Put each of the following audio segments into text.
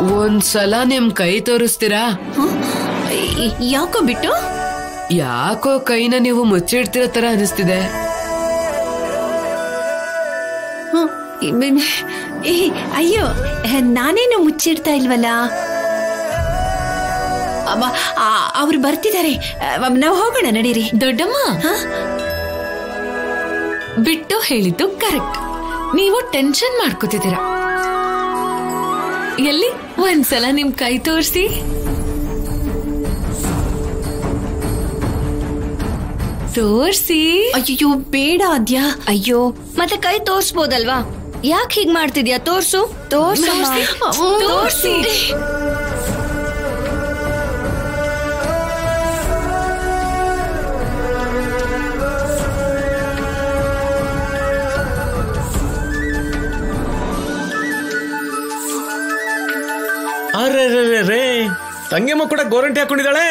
ಒಂದ್ಸಲ ನಿಮ್ ಕೈ ತೋರಿಸ್ತೀರಾ ಹ? ಈ- ಯಾಕೋ ಬಿಟ್ಟು ಯಾಕೋ ಕೈನ ನೀವು ಮುಚ್ಚಿಡ್ತಿರೋ ತರ ಅನಿಸ್ತಿದೆ ಹ, ಈ- ಬೆ- ಏ, ಅಯ್ಯೋ ನಾನೇನು ಮುಚ್ಚಿಡ್ತಾ ಇಲ್ವಲ್ಲ ಅಮ್ಮ ಅವ್ರು ಬರ್ತಿದ್ದಾರೆ ನಾವು ಹೋಗೋಣ ನಡೀರಿ ದೊಡ್ಡಮ್ಮ ಹ? ಬಿಟ್ಟು ಹೇಳಿದ್ದು ಕರೆಕ್ಟ್ ನೀವು ಟೆನ್ಷನ್ ಮಾಡ್ಕೋತಿದ್ದೀರಾ ಎಲ್ಲಿ ಒಂದ್ಸಲ ನಿಮ್ ಕೈ ತೋರಿಸಿ ತೋರ್ಸಿ ಅಯ್ಯೋ ಬೇಡ ಅದ್ಯಾ ಅಯ್ಯೋ ಮತ್ತೆ ಕೈ ತೋರ್ಸ್ಬೋದಲ್ವಾ ಯಾಕೆ ಹೀಗ್ ಮಾಡ್ತಿದ್ಯಾ ತೋರ್ಸು ತೋರ್ಸಮ್ಮ ತೋರ್ಸಿ ಅರೆ ರೇ ರೇ ರೇ ತಂಗಿಯಮ್ಮ ಕೂಡ ಗೋರಂಟಿ ಹಾಕೊಂಡಿದ್ದಾಳೆ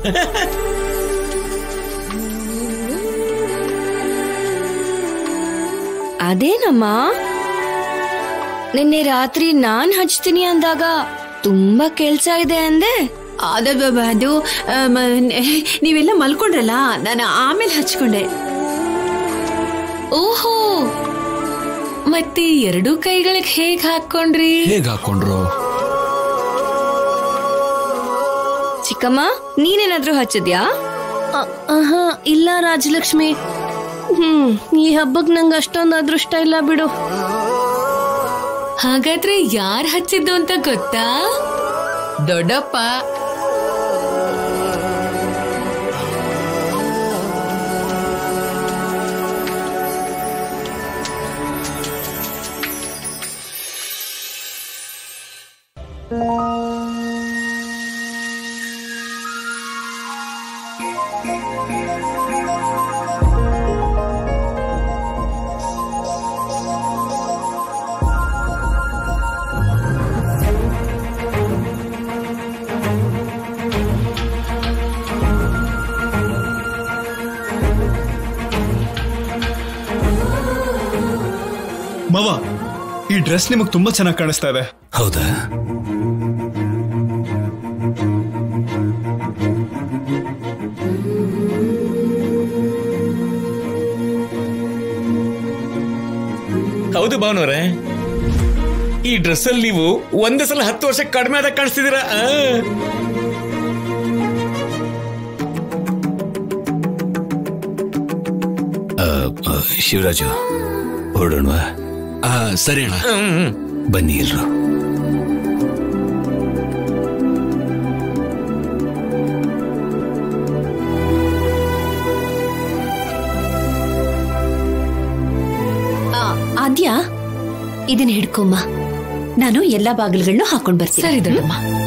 ಅದೇನಮ್ಮ ನಿನ್ನೆ ರಾತ್ರಿ ನಾನ್ ಹಚ್ತೀನಿ ಅಂದಾಗ ತುಂಬಾ ಕೆಲ್ಸ ಇದೆ ಅಂದೆ ಅದು ಬ- ಅದು ಆ, ಮ- ನೀವೆಲ್ಲ ಮಲ್ಕೊಂಡ್ರಲ್ಲ ನಾನು ಆಮೇಲೆ ಹಚ್ಕೊಂಡೆ ಓಹೋ ಮತ್ತೆ ಎರಡೂ ಕೈಗಳಿಗೆ ಹೇಗ್ ಹಾಕೊಂಡ್ರಿ ಹೇಗ್ ಹಾಕೊಂಡ್ರು ಚಿಕ್ಕಮ್ಮ ನೀನೇನಾದ್ರೂ ಹಚ್ಚಿದ್ಯಾ ಆಹಾ ಇಲ್ಲ ರಾಜಲಕ್ಷ್ಮಿ ಹ್ಮ್ ಈ ಹಬ್ಬಕ್ ನಂಗೆ ಅಷ್ಟೊಂದು ಅದೃಷ್ಟ ಇಲ್ಲ ಬಿಡು ಹಾಗಾದ್ರೆ ಯಾರ್ ಹಚ್ಚಿದ್ದು ಅಂತ ಗೊತ್ತಾ ದೊಡ್ಡಪ್ಪ ಮವ ಈ ಡ್ರೆಸ್ ನಿಮಗ್ ತುಂಬಾ ಚೆನ್ನಾಗಿ ಕಾಣಿಸ್ತಾ ಇದೆ ಹೌದಾ ಹೌದು ಭಾವನವ್ರೆ ಈ ಡ್ರೆಸ್ ಅಲ್ಲಿ ನೀವು ಒಂದೇ ಸಲ ಹತ್ತು ವರ್ಷ ಕಡಿಮೆ ಆದಾಗ ಕಾಣಿಸ್ತಿದ್ದೀರಾ ಆ. ಆ, ಆ, ಶಿವರಾಜು ಹೊರಡೋಣವಾ ಆ, ಸರಿ ಅಣ್ಣ ಬನ್ನಿ ಎಲ್ರು ಆ, ಆದ್ಯಾ ಇದನ್ನ ಹಿಡ್ಕೊಮ್ಮ ನಾನು ಎಲ್ಲಾ ಬಾಗಿಲುಗಳನ್ನು ಹಾಕೊಂಡ್ ಬರ್ತೀನಿ ಸರಿ ದೊಡ್ಡಮ್ಮ